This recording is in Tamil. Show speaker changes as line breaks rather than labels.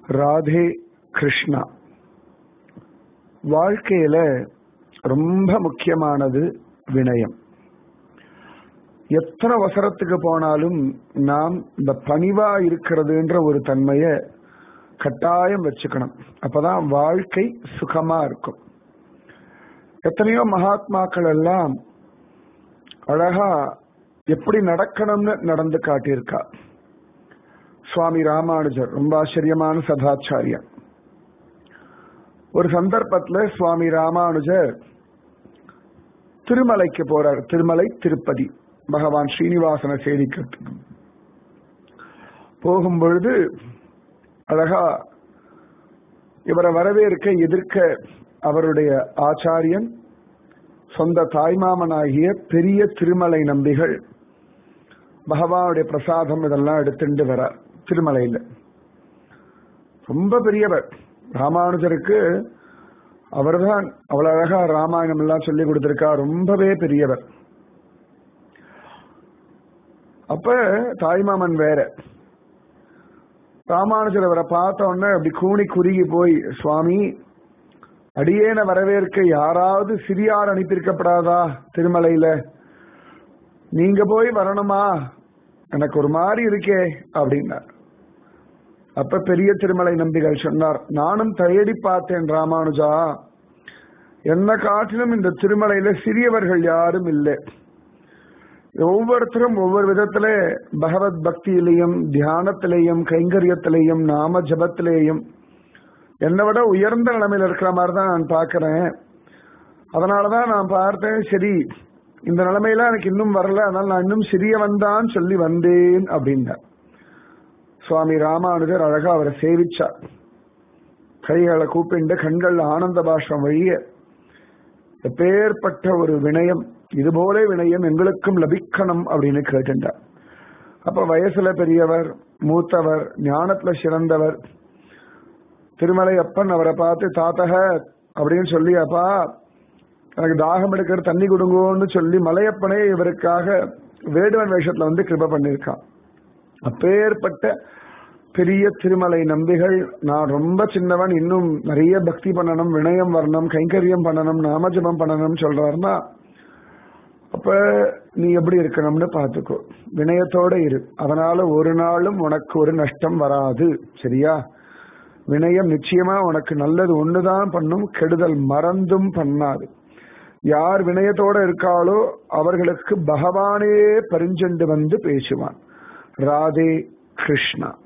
ராதே கிருஷ்ணா வாழ்க்கையில ரொம்ப முக்கியமானது வினயம் எத்தனை அவசரத்துக்கு போனாலும் நாம் இந்த பணிவா இருக்கிறதுன்ற ஒரு தன்மைய கட்டாயம் வச்சுக்கணும் அப்பதான் வாழ்க்கை சுகமா இருக்கும் எத்தனையோ மகாத்மாக்கள் எல்லாம் அழகா எப்படி நடக்கணும்னு நடந்து காட்டியிருக்கா சுவாமி ராமானுஜர் ரொம்ப ஆச்சரியமான சதாச்சாரியன் ஒரு சந்தர்ப்பத்துல சுவாமி ராமானுஜர் திருமலைக்கு போறார் திருமலை திருப்பதி பகவான் ஸ்ரீனிவாசனை சேவிக்கிறதுக்கு போகும்பொழுது அழகா இவரை வரவேற்க எதிர்க்க அவருடைய ஆச்சாரியன் சொந்த தாய்மாமனாகிய பெரிய திருமலை நம்பிகள் பகவானுடைய பிரசாதம் இதெல்லாம் எடுத்துட்டு வரார் திருமலையில ரொம்ப பெரியவர் ராமானுஜருக்கு அவர்தான் அவ்வளவு அழகா ராமாயணம் எல்லாம் சொல்லி கொடுத்திருக்கா ரொம்பவே பெரியவர் அப்ப தாய்மாமன் வேற ராமானுஜர் அவரை பார்த்த உடனே அப்படி கூணி குறுகி போய் சுவாமி அடியேன வரவேற்க யாராவது சிறியார் அனுப்பியிருக்கப்படாதா திருமலையில நீங்க போய் வரணுமா எனக்கு ஒரு மாதிரி இருக்கே அப்படின்னார் அப்ப பெரிய திருமலை நம்பிகள் சொன்னார் நானும் தேடி பார்த்தேன் ராமானுஜா என்ன காட்டிலும் இந்த திருமலையில சிறியவர்கள் யாரும் இல்லை ஒவ்வொருத்தரும் ஒவ்வொரு விதத்துல பகவத் பக்தியிலையும் தியானத்திலையும் கைங்கரியத்திலையும் நாம ஜபத்திலேயும் என்னை விட உயர்ந்த நிலைமையில இருக்கிற மாதிரி தான் நான் பார்க்கிறேன் அதனாலதான் நான் பார்த்தேன் சரி இந்த நிலைமையில எனக்கு இன்னும் வரல அதனால நான் இன்னும் சிறியவன் தான் சொல்லி வந்தேன் அப்படின்னார் சுவாமி ராமானுஜர் அழகா அவரை சேவிச்சார் கைகளை கூப்பிண்டு கண்கள் ஆனந்த பாஷம் வழிய எப்பேற்பட்ட ஒரு வினயம் இதுபோல வினயம் எங்களுக்கும் லபிக்கணும் அப்படின்னு கேட்டுட்டார் அப்ப வயசுல பெரியவர் மூத்தவர் ஞானத்துல சிறந்தவர் திருமலை அப்பன் அவரை பார்த்து தாத்தக அப்படின்னு சொல்லி அப்பா எனக்கு தாகம் எடுக்கிற தண்ணி கொடுங்கோன்னு சொல்லி மலையப்பனே இவருக்காக வேடுவன் வேஷத்துல வந்து கிருப பண்ணியிருக்கான் அப்பேற்பட்ட பெரிய திருமலை நம்பிகள் நான் ரொம்ப சின்னவன் இன்னும் நிறைய பக்தி பண்ணணும் வினயம் வரணும் கைங்கரியம் பண்ணணும் நாமஜபம் பண்ணணும் சொல்றாருன்னா அப்ப நீ எப்படி இருக்கணும்னு பாத்துக்கோ வினயத்தோட இரு அதனால ஒரு நாளும் உனக்கு ஒரு நஷ்டம் வராது சரியா வினயம் நிச்சயமா உனக்கு நல்லது ஒண்ணுதான் பண்ணும் கெடுதல் மறந்தும் பண்ணாது யார் வினயத்தோட இருக்காளோ அவர்களுக்கு பகவானே பரிஞ்செண்டு வந்து பேசுவான் ராதே கிருஷ்ணா